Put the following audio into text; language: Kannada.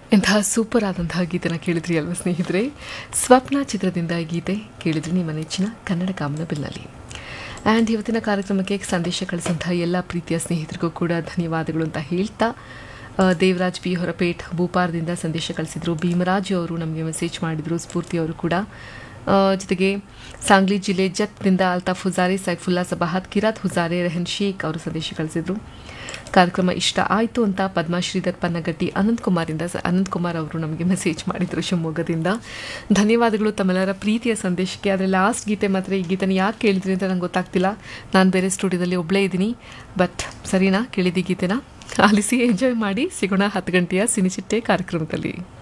ಇಂತಹ ಸೂಪರ್ ಆದಂತಹ ಗೀತೆನ ಕೇಳಿದ್ರಿ ಅಲ್ವಾ ಸ್ನೇಹಿತರೆ ಸ್ವಪ್ನ ಚಿತ್ರದಿಂದ ಈ ಗೀತೆ ಕೇಳಿದ್ರಿ ನಿಮ್ಮ ನೆಚ್ಚಿನ ಕನ್ನಡ ಕಾಮನ ಬಿಲ್ನಲ್ಲಿ ಆ್ಯಂಡ್ ಇವತ್ತಿನ ಕಾರ್ಯಕ್ರಮಕ್ಕೆ ಸಂದೇಶ ಕಳಿಸಿದಂತಹ ಎಲ್ಲ ಪ್ರೀತಿಯ ಸ್ನೇಹಿತರಿಗೂ ಕೂಡ ಧನ್ಯವಾದಗಳು ಅಂತ ಹೇಳ್ತಾ ಆ, ದೇವರಾಜ್ ಬಿ ಹೊರಪೇಟ್ ಭೂಪಾರದಿಂದ ಸಂದೇಶ ಕಳಿಸಿದ್ರು ಭೀಮರಾಜು ಅವರು ನಮಗೆ ಮೆಸೇಜ್ ಮಾಡಿದರು ಸ್ಫೂರ್ತಿ ಅವರು ಕೂಡ ಆ, ಜೊತೆಗೆ ಸಾಂಗ್ಲಿ ಜಿಲ್ಲೆ ಜತ್ನಿಂದ ಅಲ್ತಾಫ್ ಹುಜಾರೆ ಸೈಫುಲ್ಲಾ ಸಬಾಹತ್ ಕಿರಾತ್ ಹುಜಾರೆ ರೆಹನ್ ಶೇಖ್ ಅವರು ಸಂದೇಶ ಕಳಿಸಿದ್ರು ಕಾರ್ಯಕ್ರಮ ಇಷ್ಟ ಆಯಿತು ಅಂತ ಪದ್ಮ ಶ್ರೀಧರ್ ಪನ್ನಗಟ್ಟಿ ಅನಂತ್ ಕುಮಾರಿಂದ ಸ- ಅನಂತ್ ಕುಮಾರ್ ಅವರು ನಮಗೆ ಮೆಸೇಜ್ ಮಾಡಿದರು ಶಿವಮೊಗ್ಗದಿಂದ ಧನ್ಯವಾದಗಳು ತಮ್ಮೆಲ್ಲರ ಪ್ರೀತಿಯ ಸಂದೇಶಕ್ಕೆ ಆದರೆ ಲಾಸ್ಟ್ ಗೀತೆ ಮಾತ್ರ ಈ ಗೀತೆನ ಯಾಕೆ ಕೇಳಿದ್ರಿ ಅಂತ ನಂಗೆ ಗೊತ್ತಾಗ್ತಿಲ್ಲ ನಾನು ಬೇರೆ ಸ್ಟುಡಿಯೋದಲ್ಲಿ ಒಬ್ಬಳೇ ಇದ್ದೀನಿ ಬಟ್ ಸರಿನಾ ಕೇಳಿದ ಗೀತೆನ ಆಲಿಸಿ ಎಂಜಾಯ್ ಮಾಡಿ ಸಿಗೋಣ ಹತ್ತು ಗಂಟೆಯ ಸಿನಿಚಿಟ್ಟೆ ಕಾರ್ಯಕ್ರಮದಲ್ಲಿ